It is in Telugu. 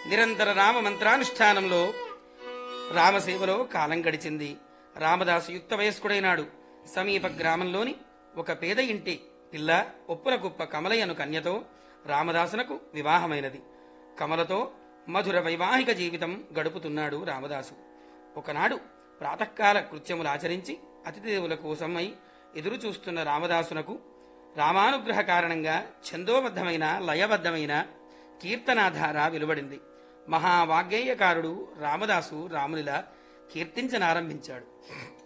నిరంతర రామ మంత్రానుష్ఠానంలో రామసేవలో కాలం గడిచింది రామదాసు యుక్త వయస్కుడైనాడు సమీప గ్రామంలోని ఒక పేద ఇంటి పిల్ల ఒప్పుల కుప్ప కమలయ్యను కన్యతో రామదాసునకు వివాహమైనది కమలతో మధుర వైవాహిక జీవితం గడుపుతున్నాడు రామదాసు ఒకనాడు ప్రాతకాల కృత్యములాచరించి అతిథిదేవుల కోసమై ఎదురు చూస్తున్న రామదాసునకు రామానుగ్రహ కారణంగా ఛందోబద్ధమైన లయబద్ధమైన కీర్తనాధార వెలువడింది మహావాగ్గేయకారుడు రామదాసు రామునిలా కీర్తించనారంభించాడు